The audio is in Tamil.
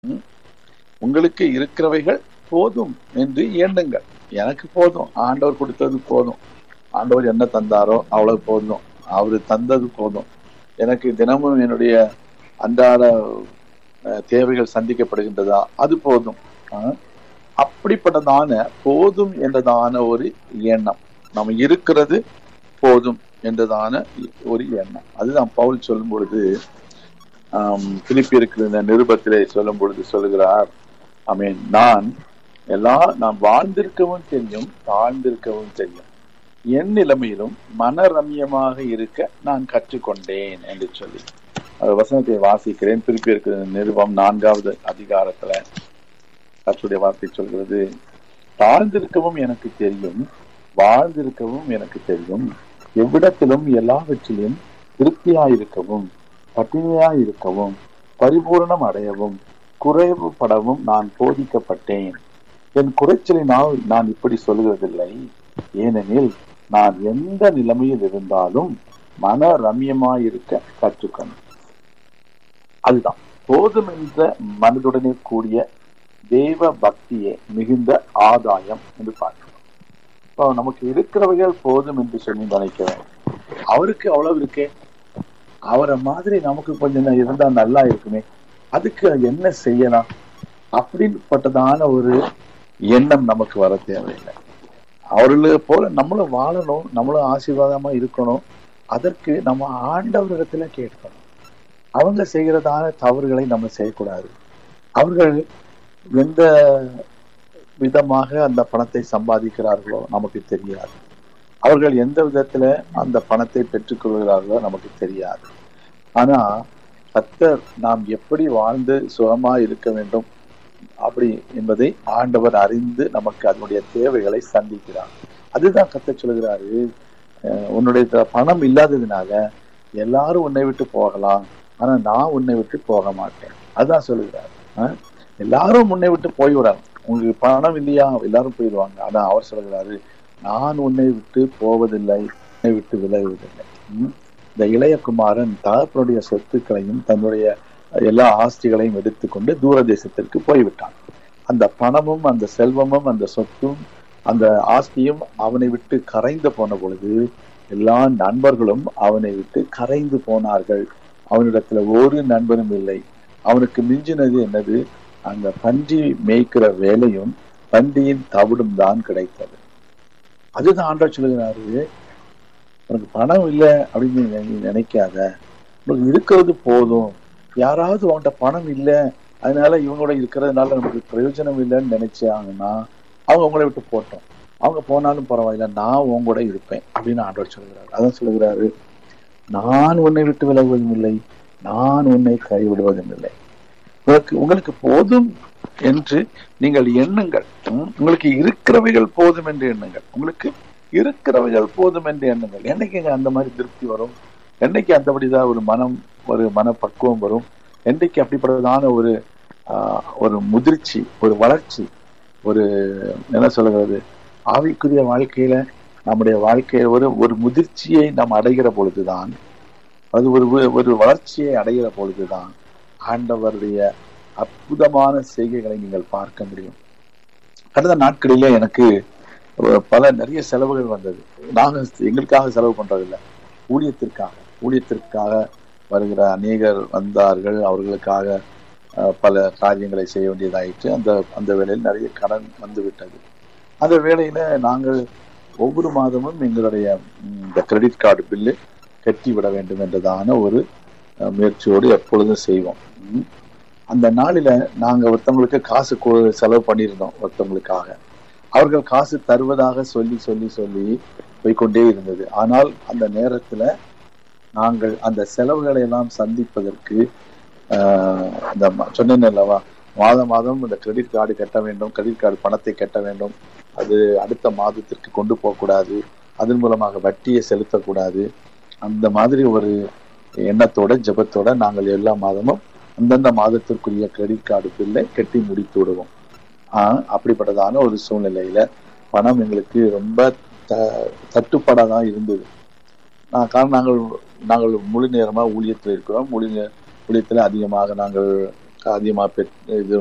ம்? உங்களுக்கு இருக்கிறவைகள் போதும் என்று எண்ணுங்கள் எனக்கு போதும் ஆண்டவர் கொடுத்தது போதும் ஆண்டவர் என்ன தந்தாரோ அவ்வளவு போதும் அவரு தந்தது போதும் எனக்கு தினமும் என்னுடைய அன்றாட அஹ், தேவைகள் சந்திக்கப்படுகின்றதா அது போதும் ஆஹ், அப்படிப்பட்டதான போதும் என்றதான ஒரு எண்ணம் நம்ம இருக்கிறது போதும் என்றதான ஒரு எண்ணம் அதுதான் பவுல் சொல்லும் பொழுது ஆம், பிலிப்பியருக்கு இந்த நிருபத்திலே சொல்லும் பொழுது சொல்லுகிறார் ஐ மீன் நான் எல்லா நான் வாழ்ந்திருக்கவும் தெரியும் தாழ்ந்திருக்கவும் தெரியும் என் நிலைமையிலும் மனரம்யமாக இருக்க நான் கற்றுக்கொண்டேன் என்று சொல்லி அந்த வசனத்தை வாசிக்கிறேன் பிலிப்பியருக்கு நிருபம் நான்காவது அதிகாரத்துல கற்றுடைய வார்த்தை சொல்கிறது தாழ்ந்திருக்கவும் எனக்கு தெரியும் வாழ்ந்திருக்கவும் எனக்கு தெரியும் எவ்விடத்திலும் எல்லாவற்றிலும் திருப்தியாயிருக்கவும் பட்டினியாயிருக்கவும் பரிபூரணம் அடையவும் குறைவுபடவும் நான் போதிக்கப்பட்டேன் என் குறைச்சலினால் நான் இப்படி சொல்லுவதில்லை ஏனெனில் நான் எந்த நிலைமையில் இருந்தாலும் மன ரம்யமாயிருக்க கற்றுக்கணும் அதுதான் போதும் என்ற மனதுடனே கூடிய தேவ பக்தியே மிகுந்த ஆதாயம் என்று பார்க்கிறோம் இப்போ நமக்கு இருக்கிறவைகள் போதும் என்று சொல்லி நினைக்கிறேன் அவருக்கு அவ்வளவு இருக்கே அவரை மாதிரி நமக்கு கொஞ்சம் இருந்தா நல்லா இருக்குமே அதுக்கு என்ன செய்யலாம் அப்படிப்பட்டதான ஒரு எண்ணம் நமக்கு வர தேவையில்லை அவர்கள போல நம்மளும் வாழணும் நம்மளும் ஆசீர்வாதமா இருக்கணும் அதற்கு நம்ம ஆண்டவரிடத்துல கேட்கணும் அவங்க செய்கிறதான தவறுகளை நம்ம செய்யக்கூடாது அவர்கள் எந்த விதமாக அந்த பணத்தை சம்பாதிக்கிறார்களோ நமக்கு தெரியாது அவர்கள் எந்த விதத்துல அந்த பணத்தை பெற்றுக்கொள்கிறார்களோ நமக்கு தெரியாது ஆனா கத்தர் நாம் எப்படி வாழ்ந்து சுகமா இருக்க வேண்டும் அப்படி என்பதை ஆண்டவர் அறிந்து நமக்கு அதனுடைய தேவைகளை சந்திக்கிறார் அதுதான் கத்த சொல்கிறாரு அஹ் உன்னுடைய த- பணம் இல்லாததுனால எல்லாரும் உன்னை விட்டு போகலாம் ஆனா நான் உன்னை விட்டு போக மாட்டேன் அதான் சொல்லுகிறார் அஹ் எல்லாரும் உன்னை விட்டு போய்விடலாம் உங்களுக்கு பணம் இல்லையா எல்லாரும் போயிடுவாங்க ஆனா அவர் சொல்கிறாரு நான் உன்னை விட்டு போவதில்லை உன்னை விட்டு விலகுவதில்லை ம்? இந்த இளையகுமாரன் தகப்பனுடைய சொத்துக்களையும் தன்னுடைய எல்லா ஆஸ்திகளையும் எடுத்துக்கொண்டு தூர தேசத்திற்கு போய்விட்டான் அந்த பணமும் அந்த செல்வமும் அந்த சொத்தும் அந்த ஆஸ்தியும் அவனை விட்டு கரைந்து போன பொழுது எல்லா நண்பர்களும் அவனை விட்டு கரைந்து போனார்கள் அவனிடத்துல ஒரு நண்பனும் இல்லை அவனுக்கு மிஞ்சினது என்னது அந்த பன்றி மேய்க்கிற வேலையும் பன்றியின் தவிடும் தான் கிடைத்தது அதுதான் ஆண்டவர் சொல்லுகிறாரு உனக்கு பணம் இல்லை அப்படின்னு நீ நினைக்காத உனக்கு இருக்கிறது போதும் யாராவது உன்கிட்ட பணம் இல்லை அதனால இவங்களோட இருக்கிறதுனால நமக்கு பிரயோஜனம் இல்லைன்னு நினைச்சாங்கன்னா அவங்க உங்களை விட்டு போட்டோம் அவங்க போனாலும் பரவாயில்ல நான் உன் கூட இருப்பேன் அப்படின்னு ஆண்டவர் சொல்கிறாரு அதான் சொல்லுகிறாரு நான் உன்னை விட்டு விலகுவதும் இல்லை நான் உன்னை கைவிடுவதும் இல்லை உங்களுக்கு உங்களுக்கு போதும் என்று நீங்கள் எண்ணுங்கள் ம், உங்களுக்கு இருக்கிறவைகள் போதும் என்று எண்ணுங்கள் உங்களுக்கு இருக்கிறவைகள் போதும் என்று எண்ணுங்கள் என்னைக்குங்க அந்த மாதிரி திருப்தி வரும் என்னைக்கு அந்தபடிதான் ஒரு மனம் ஒரு மனப்பக்குவம் வரும் என்றைக்கு அப்படிப்பட்டதான ஒரு ஆஹ், ஒரு முதிர்ச்சி ஒரு வளர்ச்சி ஒரு என்ன சொல்லுகிறது ஆவிக்குரிய வாழ்க்கையில நம்முடைய வாழ்க்கையில ஒரு ஒரு முதிர்ச்சியை நாம் அடைகிற பொழுதுதான் அது ஒரு ஒரு வளர்ச்சியை அடைகிற பொழுதுதான் ஆண்டவருடைய அற்புதமான செய்கைகளை நீங்கள் பார்க்க முடியும் கடந்த நாட்களிலே எனக்கு அஹ், பல நிறைய செலவுகள் வந்தது நாங்க எங்களுக்காக செலவு பண்றதில்லை ஊழியத்திற்காக ஊழியத்திற்காக வருகிற அநேகர் வந்தார்கள் அவர்களுக்காக அஹ், பல காரியங்களை செய்ய வேண்டியதாயிற்று அந்த அந்த வேளையில் நிறைய கடன் வந்து விட்டது அந்த வேளையில நாங்கள் ஒவ்வொரு மாதமும் எங்களுடைய ம், இந்த கிரெடிட் கார்டு பில்லு கட்டி விட வேண்டும் என்றதான ஒரு அஹ், முயற்சியோடு எப்பொழுதும் செய்வோம் ம். அந்த நாளில நாங்க ஒருத்தவங்களுக்கு காசு கொ- செலவு பண்ணியிருந்தோம் ஒருத்தவங்களுக்காக அவர்கள் காசு தருவதாக சொல்லி சொல்லி சொல்லி போய்க்கொண்டே இருந்தது ஆனால் அந்த நேரத்துல நாங்கள் அந்த செலவுகளை எல்லாம் சந்திப்பதற்கு ஆஹ், இந்த ம- சொன்னேன் அல்லவா மாதம் மாதம் இந்த கிரெடிட் கார்டு கட்ட வேண்டும் கிரெடிட் கார்டு பணத்தை கட்ட வேண்டும் அது அடுத்த மாதத்திற்கு கொண்டு போகக்கூடாது அதன் மூலமாக வட்டியை செலுத்தக்கூடாது அந்த மாதிரி ஒரு எண்ணத்தோட ஜெபத்தோட நாங்கள் எல்லா மாதமும் அந்தந்த மாதத்திற்குரிய கிரெடிட் கார்டு பில்லை கட்டி முடித்து விடுவோம் ஆஹ் அப்படிப்பட்டதான ஒரு சூழ்நிலையில பணம் எங்களுக்கு ரொம்ப த தட்டுப்பாடாக தான் இருந்தது ஆஹ் காரணம் நாங்கள் நாங்கள் முழு நேரமா ஊழியத்தில் இருக்கிறோம் முழு நே- ஊழியத்தில் அதிகமாக நாங்கள் அதிகமா பெற் இது